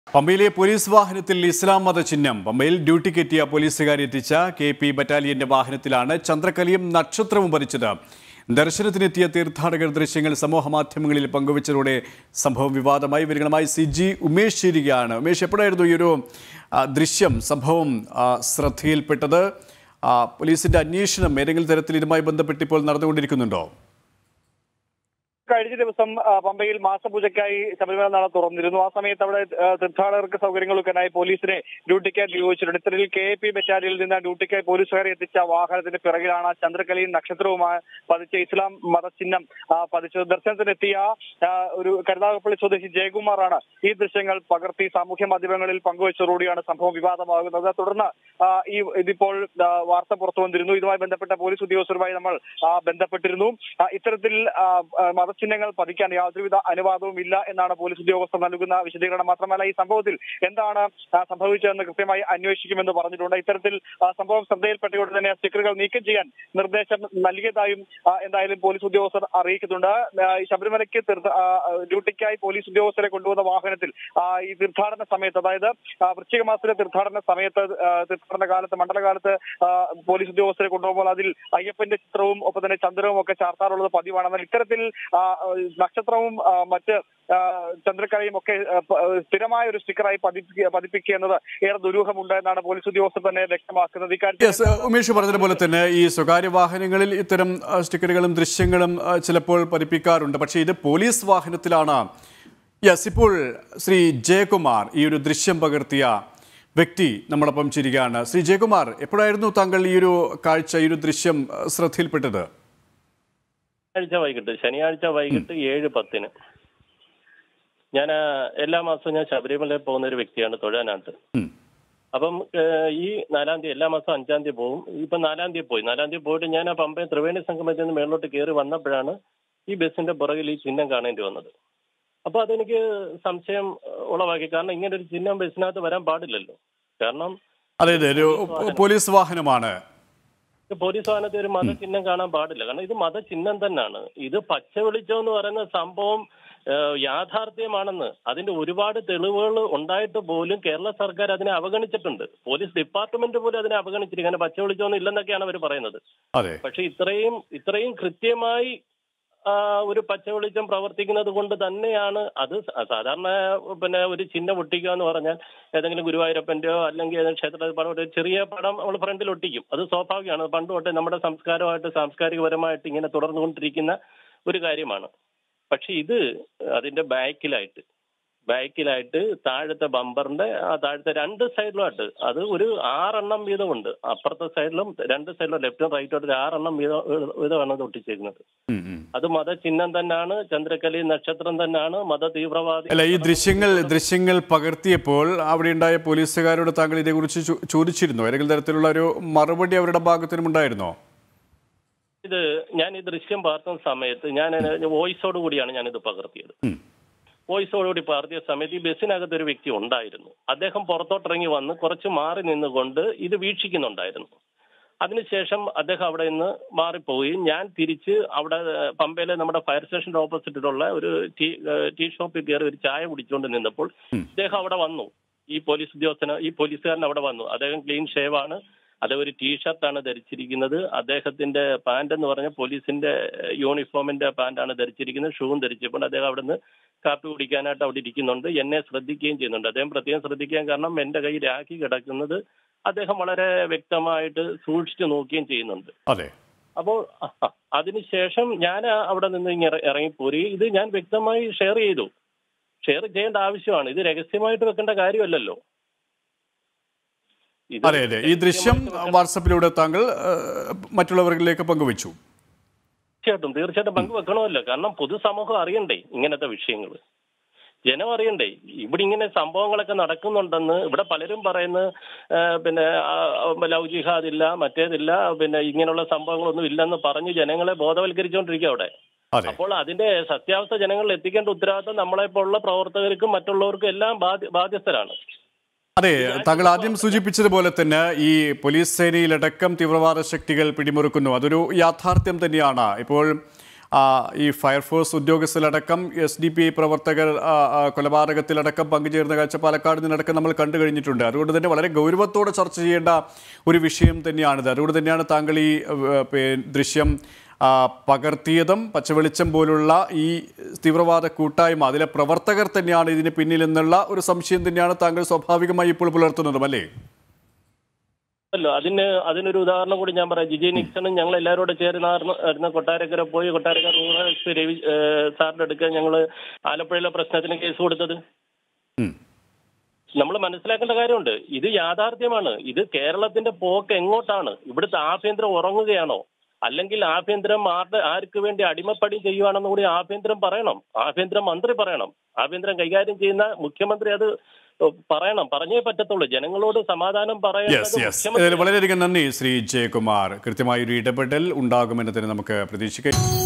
പമ്പയിലെ പോലീസ് വാഹനത്തിൽ ഇസ്ലാം മത ചിഹ്നം പമ്പയിൽ ഡ്യൂട്ടിക്കെത്തിയ പോലീസുകാരെ എത്തിച്ച കെ പി ബറ്റാലിയന്റെ വാഹനത്തിലാണ് ചന്ദ്രക്കലയും നക്ഷത്രവും പതിച്ചത് ദർശനത്തിനെത്തിയ തീർത്ഥാടകർ ദൃശ്യങ്ങൾ സമൂഹ മാധ്യമങ്ങളിൽ പങ്കുവച്ചതോടെ സംഭവം വിവാദമായി വിവരങ്ങളുമായി സി ജി ഉമേഷ് ചേരുകയാണ് ഉമേഷ് എപ്പോഴായിരുന്നു ഈ ഒരു ആ, ദൃശ്യം സംഭവം ആ, ശ്രദ്ധയിൽപ്പെട്ടത് ആ, പോലീസിന്റെ അന്വേഷണം ഏതെങ്കിലും തരത്തിൽ ഇതുമായി ബന്ധപ്പെട്ട് ഇപ്പോൾ നടന്നുകൊണ്ടിരിക്കുന്നുണ്ടോ കഴിഞ്ഞ ദിവസം ആ, പമ്പയിൽ മാസപൂജയ്ക്കായി ശബരിമല നട തുറന്നിരുന്നു ആ സമയത്ത് അവിടെ ആ, തീർത്ഥാടകർക്ക് സൗകര്യങ്ങളൊക്കെയായി പോലീസിനെ ഡ്യൂട്ടിക്കായി നിയോഗിച്ചിട്ടുണ്ട് ഇത്തരത്തിൽ കെ പി ബറ്റാലിയിൽ നിന്ന് ഡ്യൂട്ടിക്കായി പോലീസുകാരെ എത്തിച്ച വാഹനത്തിന്റെ പിറകിലാണ് ചന്ദ്രകലയും നക്ഷത്രവുമായി പതിച്ച ഇസ്ലാം മതചിഹ്നം ആ, പതിച്ചത് ദർശനത്തിനെത്തിയ ആ, ഒരു കരുനാഗപ്പള്ളി സ്വദേശി ജയകുമാറാണ് ഈ ദൃശ്യങ്ങൾ പകർത്തി സാമൂഹ്യ മാധ്യമങ്ങളിൽ പങ്കുവച്ചതോടെയാണ് സംഭവം വിവാദമാകുന്നത് തുടർന്ന് ആ, ഈ ഇതിപ്പോൾ ആ, വാർത്ത പുറത്തു വന്നിരുന്നു ഇതുമായി ബന്ധപ്പെട്ട പോലീസ് ഉദ്യോഗസ്ഥരുമായി നമ്മൾ ആ, ബന്ധപ്പെട്ടിരുന്നു ആ, ഇത്തരത്തിൽ ആ, ആ, മതചിഹ്നങ്ങൾ പതിക്കാൻ യാതൊരുവിധ അനുവാദവും ഇല്ല എന്നാണ് പോലീസ് ഉദ്യോഗസ്ഥർ നൽകുന്ന വിശദീകരണം മാത്രമല്ല ഈ സംഭവത്തിൽ എന്താണ് ആ, സംഭവിച്ചതെന്ന് കൃത്യമായി അന്വേഷിക്കുമെന്ന് പറഞ്ഞിട്ടുണ്ട് ഇത്തരത്തിൽ ആ, സംഭവം ശ്രദ്ധയിൽപ്പെട്ടതോടെ തന്നെ സ്റ്റിക്കറുകൾ നീക്കം ചെയ്യാൻ നിർദ്ദേശം നൽകിയതായും ആ, എന്തായാലും പോലീസ് ഉദ്യോഗസ്ഥർ അറിയിക്കുന്നുണ്ട് ആ, ഈ ശബരിമലയ്ക്ക് തീർത്ഥ- ആ, ആ, ഡ്യൂട്ടിക്കായി പോലീസ് ഉദ്യോഗസ്ഥരെ കൊണ്ടുവന്ന വാഹനത്തിൽ ആ, ഈ തീർത്ഥാടന സമയത്ത് അതായത് ആ, വൃശ്ചിക മാസത്തിലെ തീർത്ഥാടന സമയത്ത് ആ, തീർത്ഥാടന കാലത്ത് മണ്ഡലകാലത്ത് ആ, പോലീസ് ഉദ്യോഗസ്ഥരെ കൊണ്ടുപോകുമ്പോൾ അതിൽ അയ്യപ്പന്റെ ചിത്രവും ഒപ്പം തന്നെ ചന്ദ്രവും ഒക്കെ ചാർത്താറുള്ളത് പതിവാണ് എന്നാൽ ഇത്തരത്തിൽ ആ, നക്ഷത്രവും ആ, മറ്റ് ആ, ചന്ദ്രക്കലയും ഒക്കെ ആ, പ- സ്ഥിരമായ ഒരു സ്റ്റിക്കറായി പതിപ്പിക്കുക പതിപ്പിക്കുക എന്നത് ഏറെ ദുരൂഹമുണ്ട് എന്നാണ് പോലീസ് ഉദ്യോഗസ്ഥർ തന്നെ വ്യക്തമാക്കുന്നത് ഇക്കാര്യത്തിൽ യെസ് ഉമേഷ് പറഞ്ഞതുപോലെ തന്നെ ഈ സ്വകാര്യ വാഹനങ്ങളിൽ ഇത്തരം ആ, സ്റ്റിക്കറുകളും ദൃശ്യങ്ങളും ആ, ചിലപ്പോൾ പതിപ്പിക്കാറുണ്ട് പക്ഷേ ഇത് പോലീസ് വാഹനത്തിലാണ് യെസ് ഇപ്പോൾ ശ്രീ ജയകുമാർ ഈ ഒരു ദൃശ്യം പകർത്തിയ വ്യക്തി നമ്മളൊപ്പം ചിരിക്കുകയാണ് ശ്രീ ജയകുമാർ എപ്പോഴായിരുന്നു താങ്കൾ ഈ ഒരു കാഴ്ച ഈ ഒരു ദൃശ്യം ആ, ശ്രദ്ധയിൽപ്പെട്ടത് ശനിയാഴ്ച വൈകിട്ട് ശനിയാഴ്ച വൈകിട്ട് ഏഴ് പത്തിന് ഞാൻ എല്ലാ മാസവും ഞാൻ ശബരിമലയിൽ പോകുന്ന ഒരു വ്യക്തിയാണ് തൊഴാനായിട്ട് ഉം. അപ്പം ഏഹ്, ഈ നാലാം തീയതി എല്ലാ മാസവും അഞ്ചാം തീയതി പോകും ഇപ്പൊ നാലാം തീയതി പോയി നാലാം തീയതി പോയിട്ട് ഞാൻ ആ പമ്പ ത്രിവേണി സംഗമത്തിൽ നിന്ന് മേളിലോട്ട് കയറി വന്നപ്പോഴാണ് ഈ ബസ്സിന്റെ പുറകിൽ ഈ ചിഹ്നം കാണേണ്ടി വന്നത് അപ്പൊ അതെനിക്ക് സംശയം ഏഹ്, ഉളവാക്കി കാരണം ഇങ്ങനെ ഒരു ചിഹ്നം ബസ്സിനകത്ത് വരാൻ പാടില്ലല്ലോ കാരണം അതെ അതെ ഒരു പോലീസ് വാഹനമാണ് ഇത് പോലീസ് വാഹനത്തിൽ ഒരു മതചിഹ്നം കാണാൻ പാടില്ല കാരണം ഇത് മതചിഹ്നം തന്നെയാണ് ഇത് പച്ച വെളിച്ചം എന്ന് പറയുന്ന സംഭവം ഏഹ്, യാഥാർത്ഥ്യമാണെന്ന് അതിന്റെ ഒരുപാട് തെളിവുകൾ ഉണ്ടായിട്ട് പോലും കേരള സർക്കാർ അതിനെ അവഗണിച്ചിട്ടുണ്ട് പോലീസ് ഡിപ്പാർട്ട്മെന്റ് പോലും അതിനെ അവഗണിച്ചിരിക്കും കാരണം പച്ച വെളിച്ചമൊന്നും ഇല്ലെന്നൊക്കെയാണ് അവർ പറയുന്നത് അതെ പക്ഷെ ഇത്രയും ഇത്രയും കൃത്യമായി ആ, ഒരു പച്ച വെളിച്ചം പ്രവർത്തിക്കുന്നത് കൊണ്ട് തന്നെയാണ് അത് സ- സാധാരണ പിന്നെ ഒരു ചിഹ്നം ഒട്ടിക്കുക എന്ന് പറഞ്ഞാൽ ഏതെങ്കിലും ഗുരുവായൂരപ്പന്റെയോ അല്ലെങ്കിൽ ഏതെങ്കിലും ക്ഷേത്രത്തിൽ പടം ഒരു ചെറിയ പടം നമ്മൾ ഫ്രണ്ടിൽ ഒട്ടിക്കും അത് സ്വാഭാവികമാണ് അത് പണ്ട് തൊട്ടേ നമ്മുടെ സംസ്കാരമായിട്ട് സാംസ്കാരികപരമായിട്ട് ഇങ്ങനെ തുടർന്നുകൊണ്ടിരിക്കുന്ന ഒരു കാര്യമാണ് പക്ഷെ ഇത് അതിന്റെ ബാക്കിലായിട്ട് ബാക്കിലായിട്ട് താഴത്തെ ബമ്പറിന്റെ ആ താഴത്തെ രണ്ട് സൈഡിലുമായിട്ട് അത് ഒരു ആറെണ്ണം വീതമുണ്ട് അപ്പുറത്തെ സൈഡിലും രണ്ട് സൈഡിലും ലെഫ്റ്റും റൈറ്റും ഒരു ആറെണ്ണം വീതം വീതമാണ് അത് ഒട്ടിച്ചേക്കുന്നത് ഉം, ഉം. അത് മതചിഹ്നം തന്നെയാണ് ചന്ദ്രക്കലി നക്ഷത്രം തന്നെയാണ് മത തീവ്രവാദി അല്ല ഈ ദൃശ്യങ്ങൾ ദൃശ്യങ്ങൾ പകർത്തിയപ്പോൾ അവിടെ ഉണ്ടായ പോലീസുകാരോട് താങ്കൾ ഇതേക്കുറിച്ച് ചോ- ചോദിച്ചിരുന്നോ ഏതെങ്കിലും തരത്തിലുള്ള ഒരു മറുപടി അവരുടെ ഭാഗത്തിനും ഉണ്ടായിരുന്നോ ഇത് ഞാൻ ഈ ദൃശ്യം പകർത്തുന്ന സമയത്ത് ഞാൻ വോയിസോട് കൂടിയാണ് ഞാൻ ഇത് പകർത്തിയത് ഉം. വോയിസോട് കൂടി പകർത്തിയ സമയത്ത് ഈ ബസ്സിനകത്ത് ഒരു വ്യക്തി ഉണ്ടായിരുന്നു അദ്ദേഹം പുറത്തോട്ടിറങ്ങി വന്ന് കുറച്ച് മാറി നിന്നുകൊണ്ട് ഇത് വീക്ഷിക്കുന്നുണ്ടായിരുന്നു അതിനുശേഷം അദ്ദേഹം അവിടെ നിന്ന് മാറിപ്പോവുകയും ഞാൻ തിരിച്ച് അവിടെ ഏഹ്, പമ്പയിലെ നമ്മുടെ ഫയർ സ്റ്റേഷന്റെ ഓപ്പോസിറ്റിലുള്ള ഒരു ടീ ഏഹ്, ടീ ഷോപ്പിൽ കയറി ഒരു ചായ കുടിച്ചുകൊണ്ട് നിന്നപ്പോൾ ഇദ്ദേഹം അവിടെ വന്നു ഈ പോലീസ് ഉദ്യോഗസ്ഥന് ഈ പോലീസുകാരൻ അവിടെ വന്നു അദ്ദേഹം ക്ലീൻ ഷേവ് ആണ് അദ്ദേഹം ഒരു ടീഷർട്ടാണ് ധരിച്ചിരിക്കുന്നത് അദ്ദേഹത്തിന്റെ പാന്റ് എന്ന് പറഞ്ഞ പോലീസിന്റെ ഏഹ്, യൂണിഫോമിന്റെ പാന്റാണ് ധരിച്ചിരിക്കുന്നത് ഷൂവും ധരിച്ചപ്പോൾ അദ്ദേഹം അവിടെ നിന്ന് കാപ്പി കുടിക്കാനായിട്ട് അവിടെ ഇരിക്കുന്നുണ്ട് എന്നെ ശ്രദ്ധിക്കുകയും ചെയ്യുന്നുണ്ട് അദ്ദേഹം പ്രത്യേകം ശ്രദ്ധിക്കാൻ കാരണം എന്റെ കൈ രാഖി കിടക്കുന്നത് അദ്ദേഹം വളരെ വ്യക്തമായിട്ട് സൂക്ഷിച്ചു നോക്കുകയും ചെയ്യുന്നുണ്ട് അതെ അപ്പോൾ അതിനുശേഷം ഞാൻ അവിടെ നിന്ന് ഇങ്ങനെ ഇറങ്ങിപ്പോരി ഇത് ഞാൻ വ്യക്തമായി ഷെയർ ചെയ്തു ഷെയർ ചെയ്യേണ്ട ആവശ്യമാണ് ഇത് രഹസ്യമായിട്ട് വെക്കേണ്ട കാര്യമല്ലല്ലോ ഇത് അതെ അതെ ഈ ദൃശ്യം വാട്സപ്പിലൂടെ താങ്കൾ ആ, മറ്റുള്ളവരിലേക്ക് പങ്കുവച്ചു തീർച്ചയായിട്ടും തീർച്ചയായിട്ടും പങ്കുവെക്കണമല്ലോ കാരണം പൊതുസമൂഹം അറിയണ്ടേ ഇങ്ങനത്തെ വിഷയങ്ങൾ ജനം അറിയണ്ടേ ഇവിടെ ഇങ്ങനെ സംഭവങ്ങളൊക്കെ നടക്കുന്നുണ്ടെന്ന് ഇവിടെ പലരും പറയുന്നത് ആ, പിന്നെ ആ, ലവ് ജിഹാദ് ഇല്ല മറ്റേതില്ല പിന്നെ ഇങ്ങനെയുള്ള സംഭവങ്ങളൊന്നും ഇല്ലെന്ന് പറഞ്ഞ് ജനങ്ങളെ ബോധവൽക്കരിച്ചുകൊണ്ടിരിക്കുക അവിടെ അതെ അപ്പോൾ അതിന്റെ സത്യാവസ്ഥ ജനങ്ങളിൽ എത്തിക്കേണ്ട ഉത്തരവാദിത്വം നമ്മളെ പോലുള്ള പ്രവർത്തകർക്കും മറ്റുള്ളവർക്കും എല്ലാം ബാധ്യ- ബാധ്യസ്ഥരാണ് അതെ താങ്കൾ ആദ്യം സൂചിപ്പിച്ചതുപോലെ തന്നെ ഈ പോലീസ് സേനയിലടക്കം തീവ്രവാദ ശക്തികൾ പിടിമുറുക്കുന്നു അതൊരു യാഥാർത്ഥ്യം തന്നെയാണ് ഇപ്പോൾ ആ, ഈ ഫയർഫോഴ്സ് ഉദ്യോഗസ്ഥരടക്കം എസ് ഡി പി പ്രവർത്തകർ ആ, ആ, കൊലപാതകത്തിലടക്കം പങ്കുചേർന്ന കാഴ്ച പാലക്കാട് നിന്നടക്കം നമ്മൾ കണ്ടു കഴിഞ്ഞിട്ടുണ്ട് അതുകൊണ്ട് തന്നെ വളരെ ഗൗരവത്തോടെ ചർച്ച ചെയ്യേണ്ട ഒരു വിഷയം തന്നെയാണിത് അതുകൊണ്ട് തന്നെയാണ് താങ്കൾ ഈ ഏഹ്, പേ- ദൃശ്യം ആ, പകർത്തിയതും പച്ചവെളിച്ചം പോലുള്ള ഈ തീവ്രവാദ കൂട്ടായ്മ അതിലെ പ്രവർത്തകർ തന്നെയാണ് ഇതിന് പിന്നിലെന്നുള്ള ഒരു സംശയം തന്നെയാണ് താങ്കൾ സ്വാഭാവികമായി ഇപ്പോൾ പുലർത്തുന്നതും അല്ലേ അല്ലോ അതിന് അതിനൊരു ഉദാഹരണം കൂടി ഞാൻ പറയാം ജിജി നിക്സണും ഞങ്ങൾ എല്ലാവരും കൂടെ ചേർന്നായിരുന്നു കൊട്ടാരക്കര പോയി Kottarakkara rural S P Ravi ഏഹ് സാറിന്റെ അടുക്ക ഞങ്ങൾ ആലപ്പുഴയിലെ പ്രശ്നത്തിന് കേസ് കൊടുത്തത് ഉം. നമ്മൾ മനസ്സിലാക്കേണ്ട കാര്യമുണ്ട് ഇത് യാഥാർത്ഥ്യമാണ് ഇത് കേരളത്തിന്റെ പോക്ക് എങ്ങോട്ടാണ് ഇവിടുത്തെ ആഭ്യന്തരം ഉറങ്ങുകയാണോ അല്ലെങ്കിൽ ആഭ്യന്തരം ആരുടെ ആർക്ക് വേണ്ടി അടിമപ്പണി ചെയ്യുവാണെന്ന് കൂടി ആഭ്യന്തരം പറയണം ആഭ്യന്തര മന്ത്രി പറയണം ആഭ്യന്തരം കൈകാര്യം ചെയ്യുന്ന മുഖ്യമന്ത്രി അത് പറയണം പറഞ്ഞേ പറ്റത്തുള്ളൂ ജനങ്ങളോട് സമാധാനം യെസ് പറയേണ്ടത് യെസ് മുഖ്യമന്ത്രി വളരെയധികം നന്ദി ശ്രീ ജയകുമാർ കൃത്യമായൊരു ഇടപെടൽ ഉണ്ടാകുമെന്ന് തന്നെ നമുക്ക് പ്രതീക്ഷിക്കാം